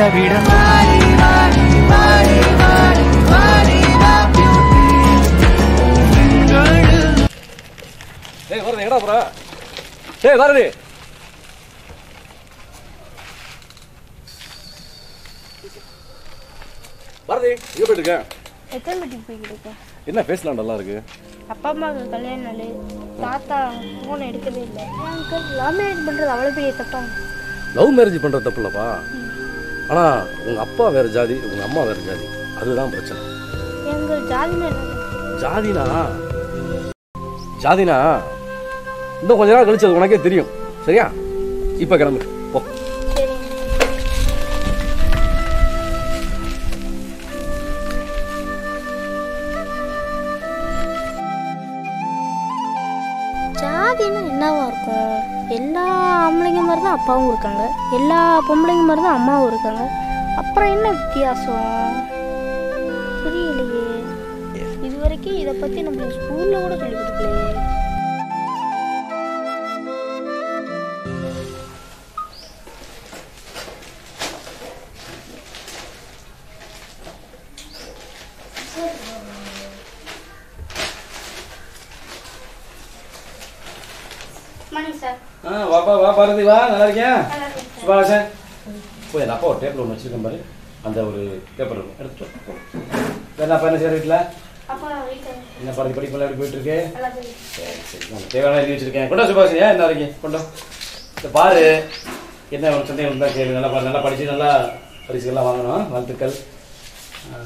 விட மாறி மாறி மாறி மாறி மாறி வா beauty. உன்னோடு ஏய் வரது எங்கடா போற ஏய் வரது வரது எங்க போயிட்டு இருக்க எத்தனை மணிக்கு போய்கிட்டு இருக்கேன் என்ன பேசலாம் நல்லா இருக்கு அப்பா அம்மாவுக்கு கல்யாண நாள் தாத்தா ஃபோன் எடுக்கவே இல்லை அங்கிள் லவ் மேரேஜ் பண்ணுறது அவ்வளோ பெரிய தப்பா லவ் மேரேஜ் பண்றது தப்பு இல்லப்பா ஆனா உங்க அப்பா வேற ஜாதி உங்க அம்மா வேற ஜாதி அதுதான் பிரச்சனை எங்கள் ஜாதினா என்ன ஜாதினா ஜாதினா இன்னும் கொஞ்ச நாள் கழிச்சு அது உனக்கே தெரியும் சரியா இப்ப கிளம்பு போ சரி ஜாதின்னா என்னவா இருக்கும் எல்லா ஆம்பளைங்க மாதிரி தான் அப்பாவும் இருக்காங்க எல்லா பொம்பளைங்க மாதிரி தான் அம்மாவும் இருக்காங்க அப்புறம் என்ன வித்தியாசம் புரியலையே இது வரைக்கும் இதை பற்றி நம்மளுக்கு ஸ்கூலில் கூட சொல்லி கொடுக்கலையே மணி சார் ஆ வாப்பா வா பாரதி வா நல்லா இருக்கியா சுபாஷன் போய் அந்த அப்பா ஒரு டேபிள் ஒன்று வச்சிருக்கேன் பாரு அந்த ஒரு பேப்பர் இருக்கும் எடுத்துட்டு வா, போ. வேற அப்பா என்ன செய்யற வீட்டில் அப்பா வீட்டில் என்ன பாரதி படிப்பெல்லாம் எப்படி போயிட்டு இருக்கு நல்லா போய் சரி சரி நான் தேவையான எழுதி வச்சிருக்கேன் கொண்டா சுபாஷ் ஏன் என்ன இருக்கீங்க கொண்டா இந்த பாரு என்ன உனக்கு சந்தேகம் இருந்தால் கேளு நல்லா பாரு நல்லா படிச்சு நல்லா பரிசுகள்லாம் வாங்கணும் வாழ்த்துக்கள் ஆ.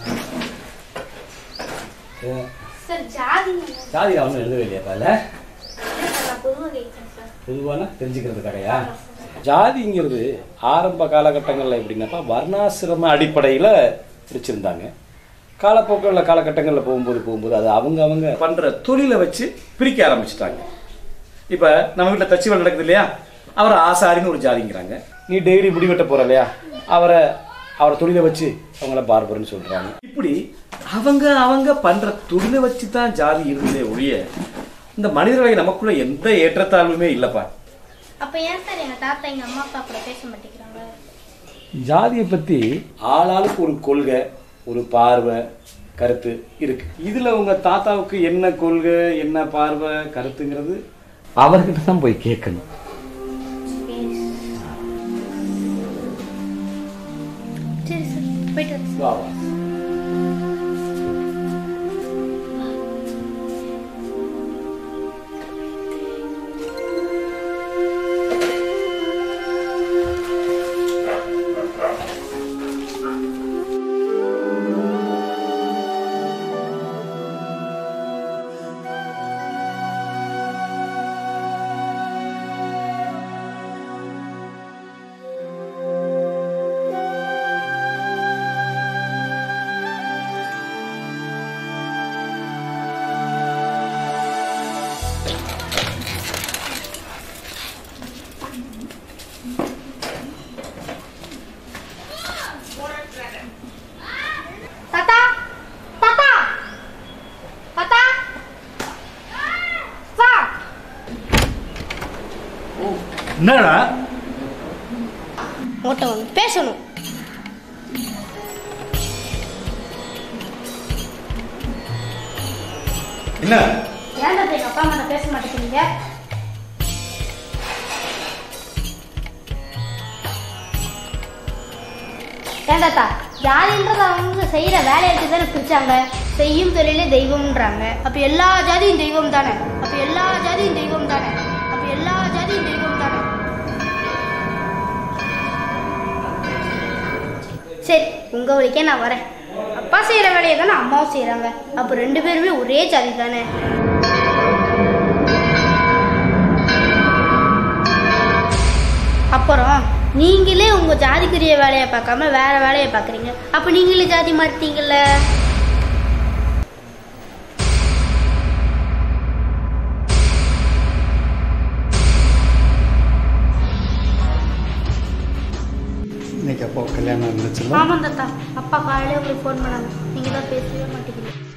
ஏ, சார் ஜாதி ஜாதி நான் ஒன்றும் எழுதவே இல்லையா அதில் நான் பொதுவாக கேட்குறேன் சார் பொதுவான தெரிஞ்சுக்கிறதுக்காகயா ஜாதிங்கிறது ஆரம்ப காலகட்டங்களில் எப்படின்னாப்பா வர்ணாசிரம அடிப்படையில் பிரிச்சிருந்தாங்க காலப்போக்கில் காலகட்டங்களில் போகும்போது போகும்போது அது அவங்க அவங்க பண்ணுற தொழிலை வச்சு பிரிக்க ஆரம்பிச்சிட்டாங்க இப்போ நம்ம வீட்டில் தச்சு வேலை நடக்குது இல்லையா அவரை ஆசாரின்னு ஒரு ஜாதிங்கிறாங்க நீ டெய்லி முடி வெட்ட போற இல்லையா அவரை அவரை தொழிலை வச்சு அவங்கள பார்பர்னு சொல்றாங்க இப்படி அவங்க அவங்க பண்ற தொழிலை வச்சு தான் ஜாதி இருந்ததே ஒழிய இந்த மனிதர்களை நமக்குள்ள எந்த ஏற்றத்தாழ்வுமே இல்லப்பா அப்போ ஏன் சார் எங்கள் தாத்தா எங்கள் அம்மா அப்பா கூட பேச மாட்டேங்கிறாங்க ஜாதியை பத்தி ஆளாளுக்கு ஒரு கொள்கை ஒரு பார்வை கருத்து இருக்கு இதுல உங்க தாத்தாவுக்கு என்ன கொள்கை என்ன பார்வை கருத்துங்கிறது அவர்கிட்ட தான் போய் கேட்கணும் சரி சார் போயிட்டு வரேன் வா வா தாத்தா தாத்தா தாத்தா வா என்னடா உங்கள்கிட்ட வந்து பேசணும் என்ன ஏன் தாத்தா எங்கள் அப்பா அம்மா நான் பேச மாட்டேங்கிறீங்க ஏன் தாத்தா ஜாதின்றது அவங்க செய்கிற வேலையை வச்சு தானே பிரிச்சாங்க செய்யும் தொழிலே தெய்வம்ன்றாங்க அப்போ எல்லா ஜாதியும் தெய்வம் தானே அப்போ எல்லா ஜாதியும் தெய்வம் தானே அப்போ எல்லா ஜாதியும் தெய்வம் தானே சரி உங்க வழிக்கே நான் வரேன் அப்பா செய்யற வேலையை தானே அம்மாவும் செய்றாங்க அப்போ ரெண்டு பேருமே ஒரே ஜாதி தானே அப்புறம் நீங்களே உங்க ஜாதிக்குரிய வேலையை பார்க்காம வேற வேலையை பார்க்குறீங்க அப்போ நீங்களே ஜாதி மாட்டீங்கல்ல இன்னைக்கு அப்போ கல்யாணம் இருந்துச்சுல்ல ஆமாம் தாத்தா அப்பா காலையில உங்களுக்கு ஃபோன் பண்ணாங்க நீங்கள் தான் பேசவே மாட்டேங்கிறீங்க